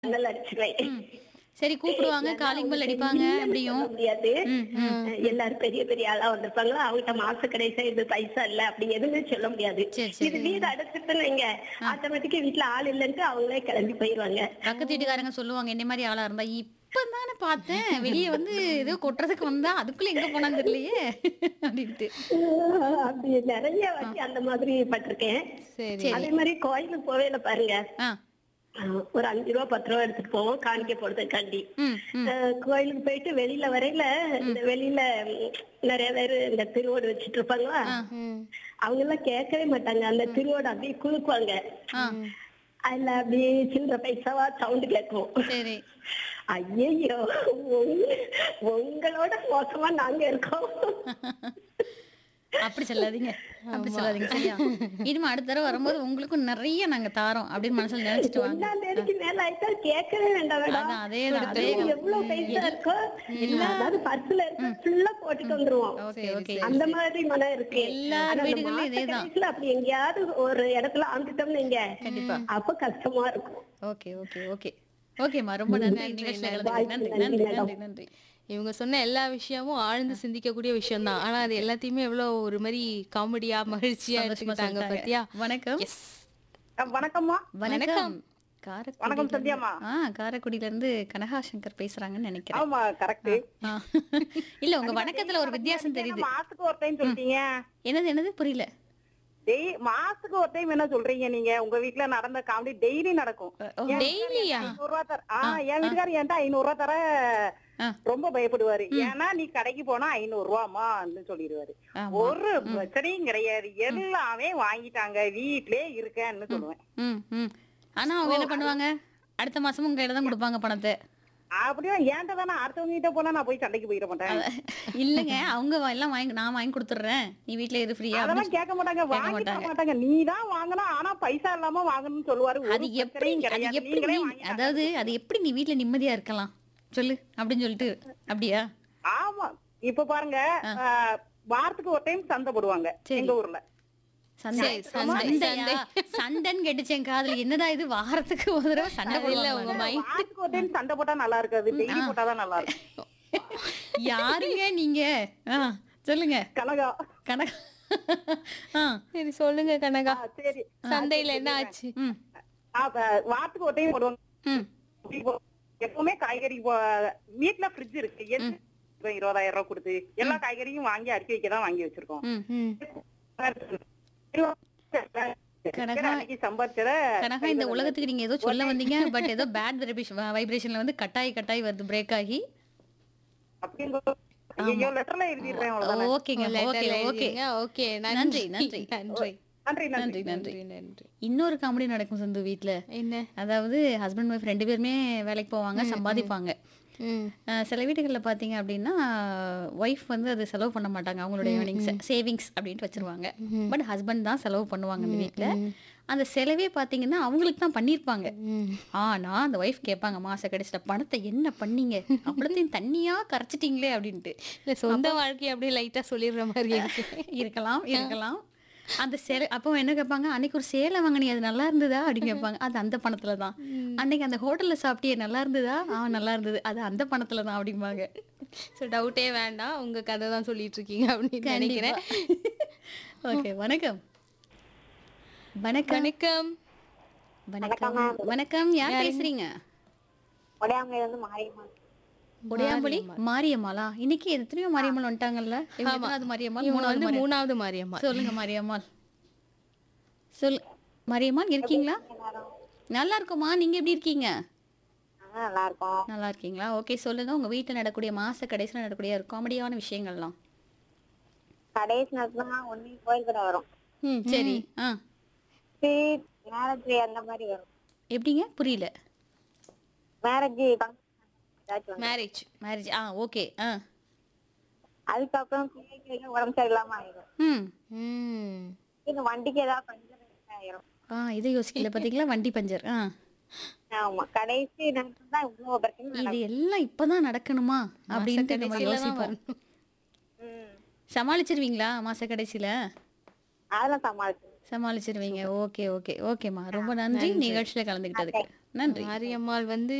நல்லா அடிச்சிருவேன் சரி கூப்பிடுவாங்க காலிங் பெல் அடிப்பாங்க இல்லைன்னு அப்படியும் சொல்ல முடியாது ம், ம். எல்லாரும் பெரிய பெரிய ஆளா வந்திருப்பாங்களா அவங்ககிட்ட மாச கடைசியா இது பைசா இல்ல அப்படி எதுவுமே சொல்ல முடியாது சரி, சரி. இது வீடு அடைச்சிட்டு நீங்க ஆட்டோமேட்டிக்கா வீட்டுல ஆள் இல்லைன்ட்டு அவங்களே கிளம்பி போயிருவாங்க பக்கத்து வீட்டுக்காரங்க சொல்லுவாங்க என்ன மாதிரி ஆளா இருந்தா இப்பதானே பார்த்தேன் வெளியே வந்து ஏதோ கொட்டுறதுக்கு வந்தா அதுக்குள்ள எங்க போனான்னு தெரியலையே அப்படின்ட்டு ஆஹ் அப்படி நிறைய வாட்டி அந்த மாதிரி பட்டிருக்கேன் சரி அதே மாதிரி கோயிலுக்கு போவேல பாருங்க ஆ ஆஹ் ஒரு அஞ்சு ரூபா பத்து ரூபா எடுத்துட்டு போவோம் காணிக்க போறதுக்காண்டி ம் ம் ஆஹ் கோயிலுக்கு போயிட்டு வெளியில வரையில இந்த வெளியில ம், நிறைய பேர் இந்த திருவோடு வச்சிட்டு இருப்பாங்களா ம். அவங்க எல்லாம் கேட்கவே மாட்டாங்க அந்த திருவோடு அப்படியே குலுக்குவாங்க ஆ அதுல அப்படியே சில்லற பைசாவா சவுண்ட் கேட்கும் சரி ஐயோ உங்களோட மோசமா நாங்க இருக்கோம் அப்படி சொல்லாதீங்க அப்படி சொல்லாதீங்க சரியா இனிமே அடுத்த தடவை வரும்போது உங்களுக்கும் நிறைய நாங்க தாரோம் அப்படின்னு மனசுல நினைச்சிட்டு வாங்க ஒன்னாம் தேதிக்கு மேல ஆயிட்டா கேட்கவே வேண்டாம் மேடம் அதான் அதேதான் அதே எவ்வளவு பைசா இருக்கோ அதாவது பர்ஸ்ல இருக்க ஃபுல்லா போட்டுட்டு வந்துருவோம் ஓகே ஓகே அந்த மாதிரி மனம் இருக்கு எல்லார் ஆனா அந்த வீடுகளிலும் மாச இதேதான். கடைசியில அப்படி எங்கேயாவது ஒரு இடத்துல ஆண்டுட்டோம்னு நீங்க கண்டிப்பா அப்ப கஷ்டமா இருக்கும் ஓகே ஓகே ஓகே ஓகேம்மா ரொம்ப நன்றி நிகழ்ச்சியில கலந்துக்கிட்டதுக்கு. நன்றி நன்றி நன்றி நன்றி இவங்க சொன்ன எல்லா விஷயமும் ஆழ்ந்து சிந்திக்கக்கூடிய விஷயம் தான் ஆனா அது எல்லாத்தையுமே எவ்வளவு ஒரு மாதிரி காமெடியா மகிழ்ச்சியா சந்தோஷமா எடுத்துக்கிட்டாங்க சொல்லிட்டாங்க. பத்தியா வணக்கம் எஸ் வணக்கம்மா வணக்கம் காரைக்குடியில வணக்கம் இருந்து- சத்யாம்மா. ஆ காரைக்குடியில இருந்து கனகாசங்கர் பேசுறாங்கன்னு நினைக்கிறேன் ஆமா கரெக்ட் ஆ. இல்ல உங்க வணக்கத்துல ஒரு வித்தியாசம் தெரியுது மாசத்துக்கு ஒரு டைம் சொல்றீங்க என்னது என்னது புரியல டெய் மாசத்துக்கு ஒரு டைம் என்ன சொல்றீங்க நீங்க உங்க வீட்ல நடந்த காமெடி டெய்லி நடக்கும் ஓ, என் டெய்லியா ஐநூறு ரூபா தர ஆ என் வீட்டுக்காரர் என்கிட்ட ஐநூறு ரூபா தர ஆ. ரொம்ப பயப்படுவாரு ஏன்னா நீ கடைக்கு போனா ஐநூறு ரூபாமான்னு சொல்லிடுவாரு ஆமா. ஒரு பிரச்சனையும் கிடையாது எல்லாமே வாங்கிட்டாங்க வீட்லயே இருக்கேன்னு சொல்லுவேன் ம் ம் ஆனா அவங்க என்ன பண்ணுவாங்க அடுத்த மாசமும் உங்க கையில தான் கொடுப்பாங்க பணத்தை அப்படியே ஏன்ட்ட தானே அடுத்தவங்க கிட்ட போனா நான் போய் சண்டைக்கு போயிட மாட்டேன் இல்லங்க அவங்க வா- எல்லாம் வாங்கி நான் வாங்கி கொடுத்துட்றேன் நீ வீட்ல இரு ஃப்ரீயா அதெல்லாம் கேட்க மாட்டாங்க கேட்க வாங்கி தர மாட்டாங்க. மாட்டாங்க நீ தான் வாங்கணும் ஆனா பைசா இல்லாம வாங்கணும்னு சொல்லுவாரு ஒரு அது எப்படி பிரச்சனையும் அது கிடையாது. எப்படி நீங்களே நீ வாங்கி தாங்க. அதாவது அது எப்படி நீ வீட்ல நிம்மதியா இருக்கலாம் சொல்லு அப்படின்னு சொல்லிட்டு அப்படியா ஆமா இப்ப பாருங்க ஆஹ், வாரத்துக்கு ஒரு டைம் சந்தை போடுவாங்க சரி. எங்க ஊர்ல சண்டை சரி, சண்டை, சண்டையா சண்டைன்னு கேட்டுச்சு என் காதுல என்னடா இது வாரத்துக்கு ஒரு தடவை சண்டை அது இல்ல போடுவாங்க உங்க மைண்ட் வாரத்துக்கு ஒரு டைம் சண்டை போட்டா நல்லா இருக்காது டெய்லி போட்டாதான் நல்லா இருக்கும் யாருங்க நீங்க ஆ, சொல்லுங்க கனகா கணக்கு ஆ சரி சொல்லுங்க கனகா ஆ, சரி சந்தையில என்ன ஆச்சு ம் அப்ப வாரத்துக்கு ஒரு டைம் போடுவாங்க ம் இப்போ எப்பவுமே காய்கறி போ- வீட்ல ஃப்ரிட்ஜ் இருக்கு எது இருபதாயிரம் ரூபாய் கொடுத்து எல்லா காய்கறியும் வாங்கி அரிசி வைக்க தான் வாங்கி வச்சிருக்கோம் ம் ம். கனகா- அன்னைக்கு சம்பாதிச்சத கனகா இந்த உலகத்துக்கு நீங்க ஏதோ சொல்ல வந்தீங்க பட் ஏதோ பேட் வைப்ரேஷன்ல வந்து கட்டாயி கட்டாயி வருது பிரேக் ஆகி அப்படிங்கிற ஐயோ லெட்டர்ல எழுதிடுறேன் அவ்வளவுதானே. ஓகேங்க ஓகே லெட்டர்ல ஓகே எழுதிங்க. ஓகே நன்றி, நன்றி. நன்றி நன்றி நன்றி நன்றி நன்றி நன்றி நன்றி இன்னொரு காமெடி நடக்கும் சந்து வீட்ல என்ன அதாவது ஹஸ்பண்ட் ஒய்ஃப் ரெண்டு பேருமே வேலைக்கு போவாங்க சம்பாதிப்பாங்க ம் அஹ் சில வீடுகளில் பார்த்தீங்க அப்படின்னா ஒய்ஃப் வந்து அது செலவு பண்ண மாட்டாங்க அவங்களுடைய ஏர்னிங்ஸ் சேவிங்ஸ் அப்படின்ட்டு வச்சிருவாங்க பட் ஹஸ்பண்ட் தான் செலவு பண்ணுவாங்க அந்த வீட்டில் அந்த செலவே பார்த்தீங்கன்னா அவங்களுக்கு தான் பண்ணியிருப்பாங்க ம். ஆனா அந்த ஒய்ஃப் கேட்பாங்க மாச கடைசியில் பணத்தை என்ன பண்ணீங்க அவ்வளோத்தையும் தண்ணியா கரைச்சிட்டீங்களே அப்படின்ட்டு இல்ல சொந்த வாழ்க்கை அப்படியே லைட்டா சொல்லிடுற மாதிரி இருக்கு இருக்கலாம் இருக்கலாம் அந்த சேலை அப்போ என்ன கேட்பாங்க அன்னைக்கு ஒரு சேலை வாங்கினீ அது நல்லா இருந்ததா அப்படின்னு கேட்பாங்க அது அந்த பணத்துல தான் அன்னைக்கு அந்த ஹோட்டல்ல சாப்பிட்டியே நல்லா இருந்ததா ஆ நல்லா இருந்தது அது அந்த பணத்துல தான் அப்படிம்பாங்க ஸோ டவுட்டே வேண்டாம் உங்க கதை தான் சொல்லிட்டு இருக்கீங்க அப்படின்னு நினைக்கிறேன் ஓகே வணக்கம் வணக்கம் வணக்கம் வணக்கம் வணக்கம் யார் பேசுறீங்க உடையாமலை வந்து மாரியம்மா உடையாம்புலி மாரியம்மாளா இன்னைக்கு எத்தனையோ மாரியம்மாள் வந்துட்டாங்கல்ல இவங்க எத்தனாவது மாரியம்மாள் இவங்க மூணாவது வந்து மாரியம்மாள். மூணாவது மாரியம்மா சொல்லுங்க மாரியம்மாள் சொல் மாரியம்மாள் இருக்கீங்களா நல்லா இருக்குமா நீங்க எப்படி இருக்கீங்க நல்லா இருக்கும் நல்லா இருக்கீங்களா ஓகே சொல்லுங்க உங்க வீட்டுல நடக்கக்கூடிய மாச கடைசியில் நடக்கக்கூடிய ஒரு காமெடியான விஷயங்கள்லாம் கடைசி நேரத்துல ஒண்ணு கோயில் கடை வரும் ம் சரி ஆ ஸ்வீட் மேரேஜ் அந்த மாதிரி வரும் எப்படிங்க புரியல மேரேஜ் ஏதாச்சும் மேரேஜ் மேரேஜ் ஆ ஓகே ஆ அதுக்கப்புறம் பிள்ளைக்கு உடம்பு சரியில்லாம ஆயிடும் ம் ம் இந்த வண்டிக்கு ஏதாவது பஞ்சர் ஆயிரும் ஆ இதை யோசிக்கல பாத்தீங்களா வண்டி பஞ்சர் ஆ ஆமா கடைசி நேரத்துல தான் இவ்வளவு பிரச்சனை இது எல்லாம் இப்பதான் நடக்கணுமா அப்படின்ட்டு நம்ம கடைசியில தான் யோசிப்போம் வரணும். ம். சமாளிச்சிருவீங்களா மாச கடைசியில அதெல்லாம் சமாளிச்சு சமாளிச்சிருவீங்க ஓகே ஓகே ஓகேம்மா ரொம்ப நன்றி நிகழ்ச்சியில கலந்துக்கிட்டதுக்கு நன்றி மாரியம்மாள் வந்து